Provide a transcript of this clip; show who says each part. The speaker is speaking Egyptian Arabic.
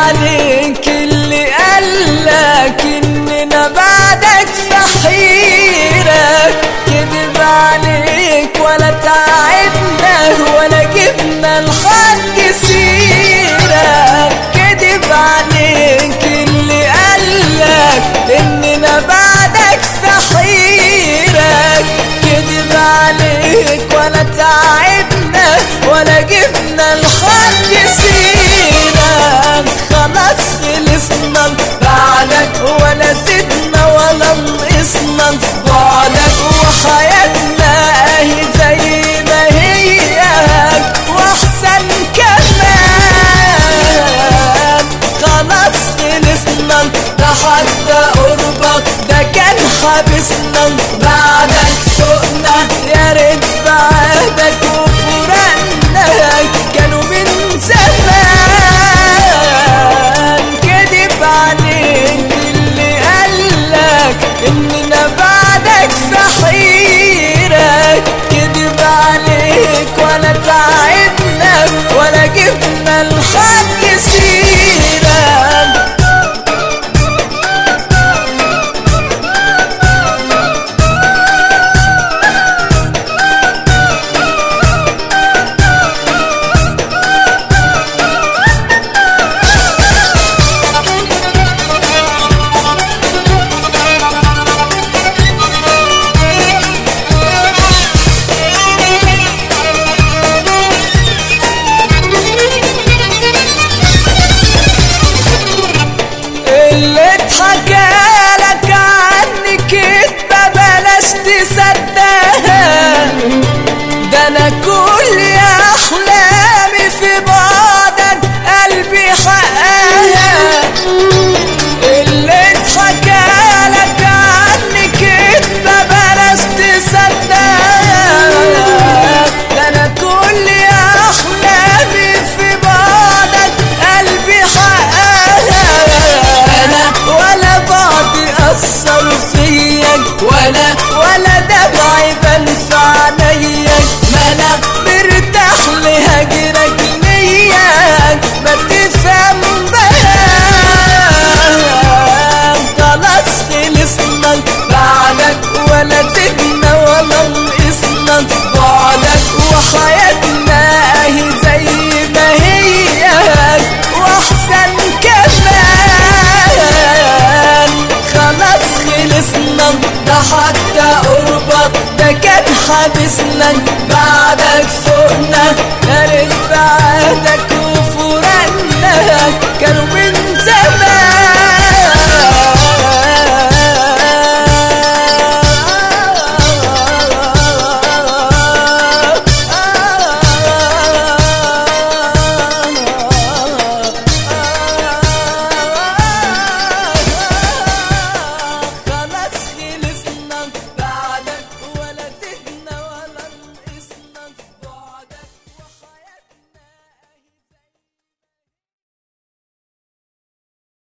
Speaker 1: عليك اللي قالك اننا بعدك في حيرة كذب عليك ولا تعبنا ولا جبنا لحد سيرة كذب عليك اللي قالك اننا بعدك في حيرة كذب عليك ولا تعبنا ولا جبنا لحد سيرة خلاص خلصنا بعدك ولا زدنا ولا نقصنا بعدك وحياتنا اهي زي ما هي واحسن كمان خلاص خلصنا ده حتى قربك ده كان حابسنا بعدك سوقنا يا ريت بعدك وفراقنا كانوا من زمان كدب عليك اللي قالك اننا بعدك في حيرة كدب عليك ولا تعبنا ولا جبنا لحد سيرة اللي اتحكى لك عني كدبة بلاش تصدقها ده انا كل احلامي في بعدك قلبي حقها اللي اتحكى لك عني كدبة بلاش تصدقها ده انا كل احلامي في بعدك قلبي حقها انا ولا بعضي اثر فيك ولا ولا دمعي بان في عينيك ما انا مرتاح لهجرك لياك ما تفهم بقى خلاص خلصنا بعدك ولا زدنا ولا نقصنا بعدك وحياتنا اهي زي ما هي واحسن كمان خلاص خلصنا ده حتى قربك ده كان حابسنا